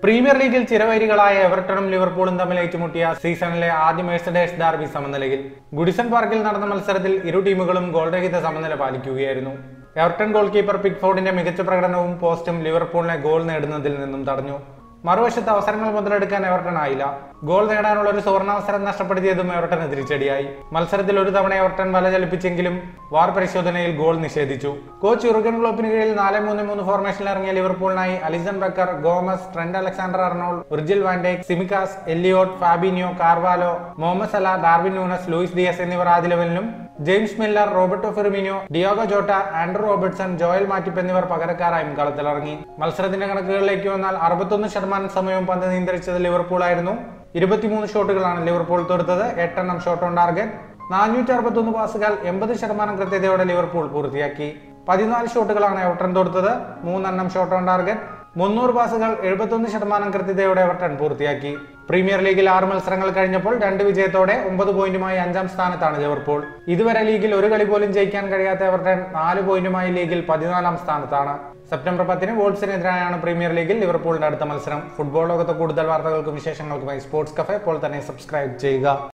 premier ലീഗിൽ ചിരവൈരികളായ എവർട്ടണും ലിവർപൂളും തമ്മിൽ ഏറ്റുമുട്ടിയ സീസണിലെ ആദ്യ മേഴ്സഡേഴ്സ് ഡാർബി സമനിലയിൽ ഗുഡിസൺ പാർക്കിൽ നടന്ന മത്സരത്തിൽ ഇരു ടീമുകളും ഗോൾരഹിത സമനില പാലിക്കുകയായിരുന്നു എവർട്ടൺ ഗോൾ കീപ്പർ പിക്ഫോർഡിന്റെ മികച്ച പ്രകടനവും പോസ്റ്റും ലിവർപൂളിനെ ഗോൾ നേടുന്നതിൽ നിന്നും തടഞ്ഞു മറുവശത്ത് അവസരങ്ങൾ മുതലെടുക്കാൻ എവർട്ടൺ ആയില്ല ഗോൾ നേടാനുള്ള ഒരു സുവർണാവസരം നഷ്ടപ്പെടുത്തിയതും എവർട്ടന് തിരിച്ചടിയായി മത്സരത്തിൽ ഒരു തവണ എവർട്ടൺ വല ചലിപ്പിച്ചെങ്കിലും വാർ പരിശോധനയിൽ ഗോൾ നിഷേധിച്ചു കോച്ച് യുർഗൻ ക്ലോപ്പിന് കീഴിൽ നാല് മൂന്ന് മൂന്ന് ഫോർമേഷനിൽ ഇറങ്ങിയ ലിവർപൂളിനായി Alisson Becker Gomez Trent Alexander Arnold Virgil van Dijk Tsimikas Elliott Fabinho Carvalho Mohamed Salah Darwin Nunez Luis Diaz എന്നിവർ ആദ്യ ലെവലിലും James Milner Roberto Firmino Diogo Jota Andrew Robertson Joel Matip എന്നിവർ പകരക്കാരായും കളത്തിലിറങ്ങി മത്സരത്തിന്റെ കണക്കുകളിലേക്ക് വന്നാൽ അറുപത്തൊന്ന് ശതമാനം സമയവും പന്ത് നിയന്ത്രിച്ചത് ലിവർപൂൾ ആയിരുന്നു ഇരുപത്തിമൂന്ന് ഷോട്ടുകളാണ് ലിവർപൂൾ തൊടുത്തത് എട്ടെണ്ണം ഷോട്ട് ഓൺ ടാർഗറ്റ് നാനൂറ്റി അറുപത്തൊന്ന് പാസുകൾ എൺപത് ശതമാനം കൃത്യതയോടെ ലിവർപൂൾ പൂർത്തിയാക്കി പതിനാല് ഷോട്ടുകളാണ് എവർട്ടൺ തൊടുത്തത് മൂന്നെണ്ണം ഷോട്ട് ഓൺ ടാർഗറ്റ് മുന്നൂറ് പാസുകൾ എഴുപത്തൊന്ന് ശതമാനം കൃത്യതയോടെ എവർട്ടൺ പൂർത്തിയാക്കി പ്രീമിയർ ലീഗിൽ ആറ് മത്സരങ്ങൾ കഴിഞ്ഞപ്പോൾ രണ്ട് വിജയത്തോടെ ഒമ്പത് പോയിന്റുമായി അഞ്ചാം സ്ഥാനത്താണ് ലിവർപൂൾ ഇതുവരെ ലീഗിൽ ഒരു കളി പോലും ജയിക്കാൻ കഴിയാത്ത എവർട്ടൺ നാല് പോയിന്റുമായി ലീഗിൽ പതിനാലാം സ്ഥാനത്താണ് സെപ്റ്റംബർ പത്തിന് വോൾസിനെതിരായാണ് പ്രീമിയർ ലീഗിൽ ലിവർപൂളിന്റെ അടുത്ത മത്സരം ഫുട്ബോൾ ലോകത്തെ കൂടുതൽ വാർത്തകൾക്കും വിശേഷങ്ങൾക്കുമായി സ്പോർട്സ് കഫേ ഇപ്പോൾ തന്നെ സബ്സ്ക്രൈബ് ചെയ്യുക